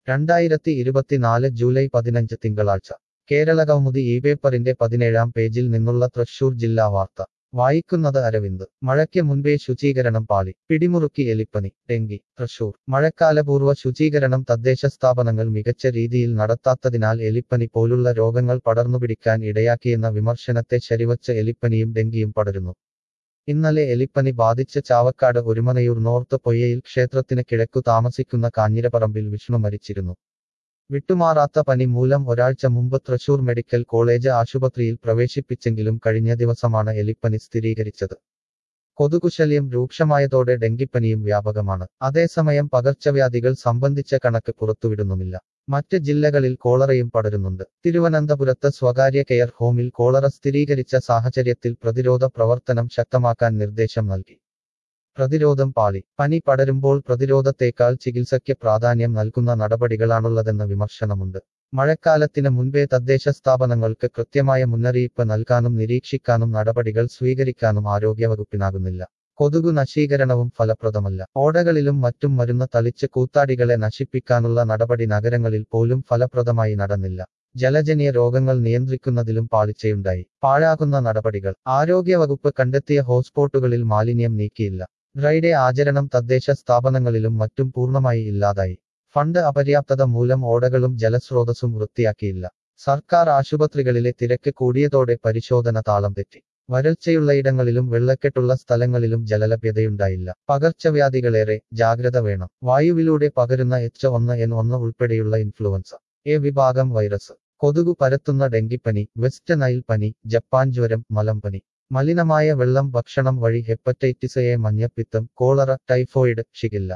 രണ്ടായിരത്തി ഇരുപത്തിനാല് ജൂലൈ പതിനഞ്ച് തിങ്കളാഴ്ച കേരള കൗമുദി ഈ പേപ്പറിന്റെ പതിനേഴാം പേജിൽ നിന്നുള്ള തൃശൂർ ജില്ലാ വാർത്ത വായിക്കുന്നത് അരവിന്ദ് മഴയ്ക്ക് മുൻപേ ശുചീകരണം പാളി പിടിമുറുക്കി എലിപ്പനി ഡെങ്കി തൃശൂർ മഴക്കാലപൂർവ്വ ശുചീകരണം തദ്ദേശ സ്ഥാപനങ്ങൾ മികച്ച രീതിയിൽ നടത്താത്തതിനാൽ എലിപ്പനി പോലുള്ള രോഗങ്ങൾ പടർന്നുപിടിക്കാൻ ഇടയാക്കിയെന്ന വിമർശനത്തെ ശരിവച്ച് എലിപ്പനിയും ഡെങ്കിയും പടരുന്നു ഇന്നലെ എലിപ്പനി ബാധിച്ച ചാവക്കാട് ഒരുമനയൂർ നോർത്ത് പൊയ്യയിൽ ക്ഷേത്രത്തിന് കിഴക്കു താമസിക്കുന്ന കാഞ്ഞിരപ്പറമ്പിൽ വിഷ്ണു മരിച്ചിരുന്നു വിട്ടുമാറാത്ത പനി മൂലം ഒരാഴ്ച മുമ്പ് തൃശൂർ മെഡിക്കൽ കോളേജ് ആശുപത്രിയിൽ പ്രവേശിപ്പിച്ചെങ്കിലും കഴിഞ്ഞ ദിവസമാണ് എലിപ്പനി സ്ഥിരീകരിച്ചത് കൊതുകുശല്യം രൂക്ഷമായതോടെ ഡെങ്കിപ്പനിയും വ്യാപകമാണ് അതേസമയം പകർച്ചവ്യാധികൾ സംബന്ധിച്ച കണക്ക് പുറത്തുവിടുന്നുമില്ല മറ്റ് ജില്ലകളിൽ കോളറയും പടരുന്നുണ്ട് തിരുവനന്തപുരത്ത് സ്വകാര്യ കെയർ ഹോമിൽ കോളറ സ്ഥിരീകരിച്ച സാഹചര്യത്തിൽ പ്രതിരോധ പ്രവർത്തനം ശക്തമാക്കാൻ നിർദ്ദേശം നൽകി പ്രതിരോധം പാളി പനി പടരുമ്പോൾ പ്രതിരോധത്തേക്കാൾ ചികിത്സയ്ക്ക് പ്രാധാന്യം നൽകുന്ന നടപടികളാണുള്ളതെന്ന വിമർശനമുണ്ട് മഴക്കാലത്തിന് മുൻപേ തദ്ദേശ സ്ഥാപനങ്ങൾക്ക് കൃത്യമായ മുന്നറിയിപ്പ് നൽകാനും നിരീക്ഷിക്കാനും നടപടികൾ സ്വീകരിക്കാനും ആരോഗ്യവകുപ്പിനാകുന്നില്ല കൊതുകു നശീകരണവും ഫലപ്രദമല്ല ഓടകളിലും മറ്റും മരുന്ന് തളിച്ച് കൂത്താടികളെ നശിപ്പിക്കാനുള്ള നടപടി നഗരങ്ങളിൽ പോലും ഫലപ്രദമായി നടന്നില്ല ജലജന്യ രോഗങ്ങൾ നിയന്ത്രിക്കുന്നതിലും പാളിച്ചയുണ്ടായി പാഴാകുന്ന നടപടികൾ ആരോഗ്യവകുപ്പ് കണ്ടെത്തിയ ഹോട്ട്സ്പോട്ടുകളിൽ മാലിന്യം നീക്കിയില്ല ഡ്രൈഡേ ആചരണം തദ്ദേശ സ്ഥാപനങ്ങളിലും മറ്റും പൂർണ്ണമായി ഇല്ലാതായി ഫണ്ട് അപര്യാപ്തത മൂലം ഓടകളും ജലസ്രോതസ്സും വൃത്തിയാക്കിയില്ല സർക്കാർ ആശുപത്രികളിലെ തിരക്ക് കൂടിയതോടെ പരിശോധന താളം തെറ്റി വരൾച്ചയുള്ളയിടങ്ങളിലും വെള്ളക്കെട്ടുള്ള സ്ഥലങ്ങളിലും ജലലഭ്യതയുണ്ടായില്ല പകർച്ചവ്യാധികളേറെ ജാഗ്രത വേണം വായുവിലൂടെ പകരുന്ന എച്ച് ഒന്ന് എൻ ഒന്ന് ഉൾപ്പെടെയുള്ള ഇൻഫ്ലുവൻസ എ വിഭാഗം വൈറസ് കൊതുകു പരത്തുന്ന ഡെങ്കിപ്പനി വെസ്റ്റ് നൈൽ പനി ജപ്പാൻ ജ്വരം മലമ്പനി മലിനമായ വെള്ളം ഭക്ഷണം വഴി ഹെപ്പറ്റൈറ്റിസ് എ മഞ്ഞപ്പിത്തം കോളറ ടൈഫോയിഡ് ഷിഗില്ല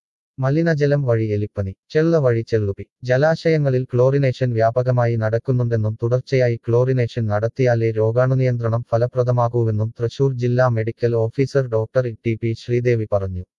മലിനജലം വഴി എലിപ്പനി ചെള്ള വഴി ചെള്ളുപി ജലാശയങ്ങളിൽ ക്ലോറിനേഷൻ വ്യാപകമായി നടക്കുന്നുണ്ടെന്നും തുടർച്ചയായി ക്ലോറിനേഷൻ നടത്തിയാലേ രോഗാണുനിയന്ത്രണം ഫലപ്രദമാകൂവെന്നും തൃശൂർ ജില്ലാ medical officer doctor T P Sreedevi പറഞ്ഞു